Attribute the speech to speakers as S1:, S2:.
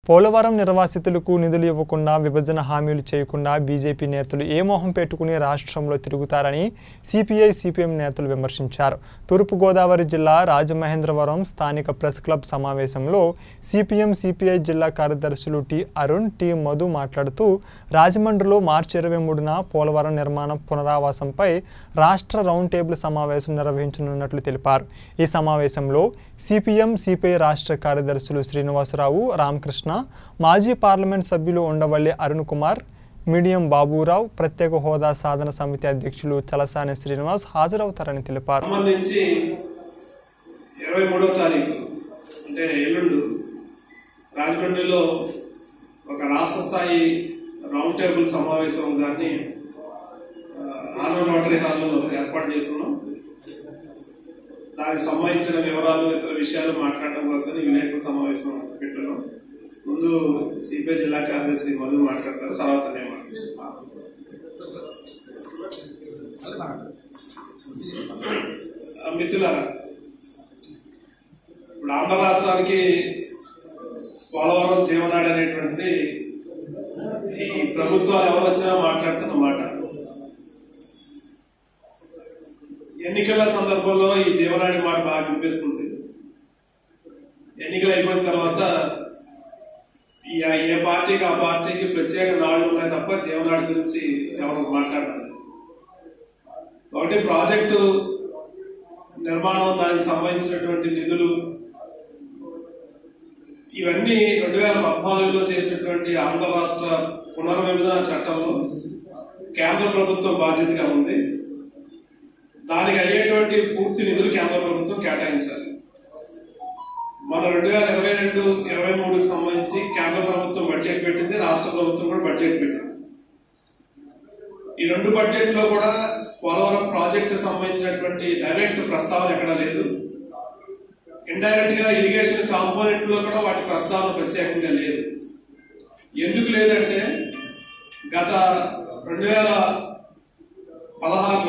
S1: పోలవరం నిర్వాసితులకు నిధులు ఇవ్వకుండా విభజన హామీలు చేయకుండా బీజేపీ నేతలు ఏ మోహం పెట్టుకుని రాష్ట్రంలో తిరుగుతారని సిపిఐ సిపిఎం నేతలు విమర్శించారు తూర్పుగోదావరి జిల్లా రాజమహేంద్రవరం స్థానిక ప్రెస్ క్లబ్ సమావేశంలో సిపిఎం సిపిఐ జిల్లా కార్యదర్శులు టి అరుణ్ టి మధు మాట్లాడుతూ రాజమండ్రిలో మార్చి ఇరవై మూడున పోలవరం నిర్మాణం పునరావాసంపై రాష్ట్ర రౌండ్ టేబుల్ సమావేశం నిర్వహించనున్నట్లు తెలిపారు ఈ సమావేశంలో సిపిఎం సిపిఐ రాష్ట్ర కార్యదర్శులు శ్రీనివాసరావు రామకృష్ణ మాజీ పార్లమెంట్ సభ్యులు ఉండవల్లి అరుణ్ కుమార్ మీడియం బాబురావు ప్రత్యేక హోదా సాధన సమితి అధ్యక్షులు చలసాని శ్రీనివాస్ హాజరవుతారని తెలిపారు
S2: సంబంధించి ఇరవై మూడవ తారీఖు అంటే ఎల్లుండు రాజమండ్రిలో ఒక రాష్ట్ర స్థాయి రౌండ్ టేబుల్ సమావేశం దాన్ని ఆనంద్ రోటరీ హాల్లో ఏర్పాటు చేస్తున్నాం దానికి సంబంధించిన వివరాలు ఇతర విషయాలు మాట్లాడడం కోసం ఈ విలేకరుల సమావేశం పెట్టున్నాం ముందు సిపిఐ జిల్లా కార్యదర్శి మధు మాట్లాడతారు తర్వాత నేను మాట్లాడతాను ఆ, మిత్రులారా ఇప్పుడు ఆంధ్ర రాష్ట్రానికి పోలవరం జీవనాడి అనేటువంటిది ఈ ప్రభుత్వాలు ఎవరు వచ్చినా మాట్లాడుతున్న మాట ఎన్నికల సందర్భంలో ఈ జీవనాడి మాట బాగా వినిపిస్తుంది ఎన్నికలు అయిపోయిన తర్వాత ఈ ఏ పార్టీకి ఆ పార్టీకి ప్రత్యేక నాళ్ళు ఉన్నాయి తప్ప జీవనాడి గురించి ఎవరు మాట్లాడాలి ఒకటి ప్రాజెక్టు నిర్మాణం దానికి సంబంధించినటువంటి నిధులు ఇవన్నీ రెండు వేల పద్నాలుగులో చేసినటువంటి ఆంధ్ర రాష్ట్ర పునర్విభజన చట్టంలో కేంద్ర ప్రభుత్వం బాధ్యతగా ఉంది దానికి అయ్యేటువంటి పూర్తి నిధులు కేంద్ర ప్రభుత్వం కేటాయించాలి మన రెండు వేల ఇరవై రెండు ఇరవై మూడుకి సంబంధించి కేంద్ర ప్రభుత్వం బడ్జెట్ పెట్టింది రాష్ట్ర ప్రభుత్వం కూడా బడ్జెట్ పెట్టింది ఈ రెండు బడ్జెట్లో కూడా పోలవరం ప్రాజెక్టు సంబంధించినటువంటి డైరెక్ట్ ప్రస్తావన ఎక్కడ లేదు ఇండైరెక్ట్ గా ఇరిగేషన్ కాంపోనెంట్ లో కూడా వాటి ప్రస్తావన ప్రత్యేకంగా లేదు ఎందుకు లేదంటే గత రెండు వేల పదహారు